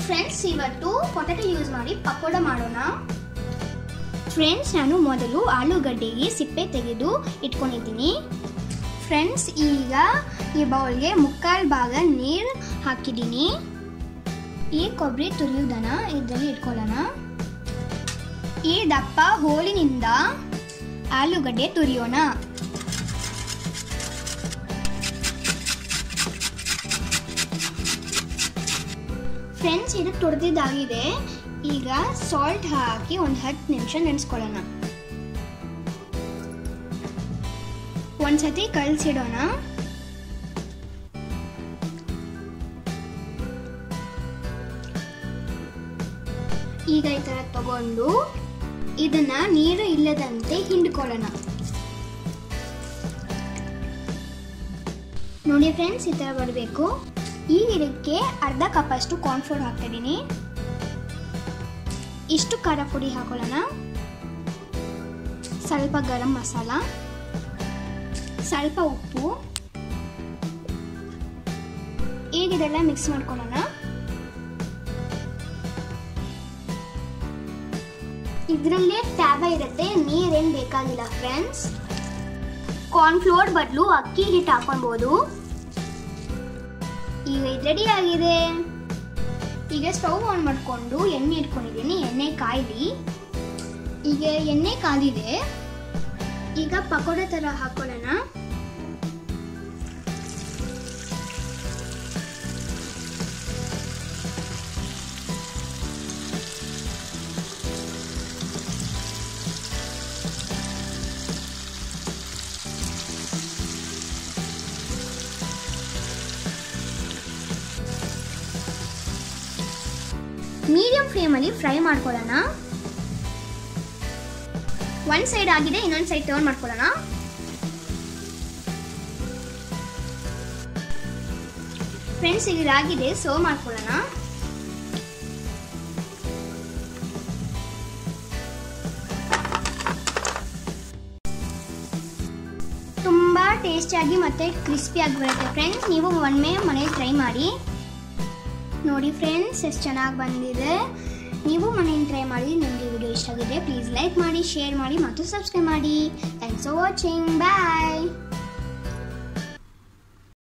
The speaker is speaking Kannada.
ಫ್ರೆಂಡ್ಸ್ ಇವತ್ತು ಪೊಟೆಟೊ ಯೂಸ್ ಮಾಡಿ ಪಕೋಡ ಮಾಡೋಣ ಫ್ರೆಂಡ್ಸ್ ನಾನು ಮೊದಲು ಆಲೂಗಡ್ಡೆಗೆ ಸಿಪ್ಪೆ ತೆಗೆದು ಇಟ್ಕೊಂಡಿದ್ದೀನಿ ಫ್ರೆಂಡ್ಸ್ ಈಗ ಈ ಬೌಲ್ಗೆ ಮುಕ್ಕಾಲು ಭಾಗ ನೀರು ಹಾಕಿದ್ದೀನಿ ಈ ಕೊಬ್ಬರಿ ತುರಿಯುವುದನ್ನ ಇದರಲ್ಲಿ ಇಟ್ಕೊಳ್ಳೋಣ ಈ ದಪ್ಪ ಹೋಳಿನಿಂದ ಆಲೂಗಡ್ಡೆ ತುರಿಯೋಣ ಫ್ರೆಂಡ್ಸ್ ಇದು ತುರಿದಿದ್ದಾಗಿದೆ ಈಗ ಸಾಲ್ಟ್ ಹಾಕಿ ಒಂದು ಹತ್ತು ನಿಮಿಷ ನೆನೆಸ್ಕೊಳ್ಳೋಣ ಒಂದ್ಸತಿ ಕಳ್ಸಿಡೋಣ ಈಗ ಈ ತರ ತಗೊಂಡು ಇದನ್ನ ನೀರು ಇಲ್ಲದಂತೆ ಹಿಂಡ್ಕೊಳ್ಳೋಣ ನೋಡಿ ಫ್ರೆಂಡ್ಸ್ ಈ ತರ ಬರಬೇಕು ಈಗ ಇದಕ್ಕೆ ಅರ್ಧ ಕಪ್ ಅಷ್ಟು ಕಾರ್ನ್ಫ್ಲೋರ್ ಹಾಕ್ತಾ ಇದ್ದೀನಿ ಇಷ್ಟು ಖಾರ ಪುಡಿ ಹಾಕೊಳ್ಳೋಣ ಸ್ವಲ್ಪ ಗರಂ ಮಸಾಲ ಸ್ವಲ್ಪ ಉಪ್ಪು ಈಗ ಇದೆಲ್ಲ ಮಿಕ್ಸ್ ಮಾಡ್ಕೊಳ್ಳೋಣ ಇದರಲ್ಲೇ ಟ್ಯಾಬ ಇರುತ್ತೆ ನೀರೇನು ಬೇಕಾಗಿಲ್ಲ ಫ್ರೆಂಡ್ಸ್ ಕಾರ್ನ್ಫ್ಲೋರ್ ಬದಲು ಅಕ್ಕಿ ಹಿಟ್ಟು ಹಾಕೊಳ್ಬೋದು ಈಗ ಇದು ರೆಡಿ ಆಗಿದೆ ಈಗ ಸ್ಟವ್ ಆನ್ ಮಾಡಿಕೊಂಡು ಎಣ್ಣೆ ಇಟ್ಕೊಂಡಿದ್ದೀನಿ ಎಣ್ಣೆ ಕಾಯ್ಲಿ ಈಗ ಎಣ್ಣೆ ಕಾದಿದೆ ಈಗ ಪಕೋಡ ಥರ ಹಾಕೊಳ್ಳೋಣ ಮೀಡಿಯಂ ಫ್ಲೇಮಲ್ಲಿ ಫ್ರೈ ಮಾಡ್ಕೊಳ್ಳೋಣ ಒಂದ್ ಸೈಡ್ ಆಗಿದೆ ಇನ್ನೊಂದು ಸೈಡ್ ಟರ್ನ್ ಮಾಡ್ಕೊಳ್ಳೋಣ ಫ್ರೆಂಡ್ಸ್ ಈಗ ಇದಾಗಿದೆ ಸರ್ವ್ ಮಾಡ್ಕೊಳ್ಳೋಣ ತುಂಬಾ ಟೇಸ್ಟಿಯಾಗಿ ಮತ್ತೆ ಕ್ರಿಸ್ಪಿಯಾಗಿ ಬರುತ್ತೆ ಫ್ರೆಂಡ್ಸ್ ನೀವು ಒಮ್ಮೆ ಮನೇಲಿ ಟ್ರೈ ಮಾಡಿ ನೋಡಿ ಫ್ರೆಂಡ್ಸ್ ಎಷ್ಟು ಚೆನ್ನಾಗಿ ಬಂದಿದೆ ನೀವು ಮನೆಯಿಂದ ಟ್ರೈ ಮಾಡಿ ನಿಮಗೆ ವಿಡಿಯೋ ಇಷ್ಟ ಆಗಿದೆ ಪ್ಲೀಸ್ ಲೈಕ್ ಮಾಡಿ ಶೇರ್ ಮಾಡಿ ಮತ್ತು ಸಬ್ಸ್ಕ್ರೈಬ್ ಮಾಡಿ ಥ್ಯಾಂಕ್ಸ್ ಫಾರ್ ವಾಚಿಂಗ್ ಬಾಯ್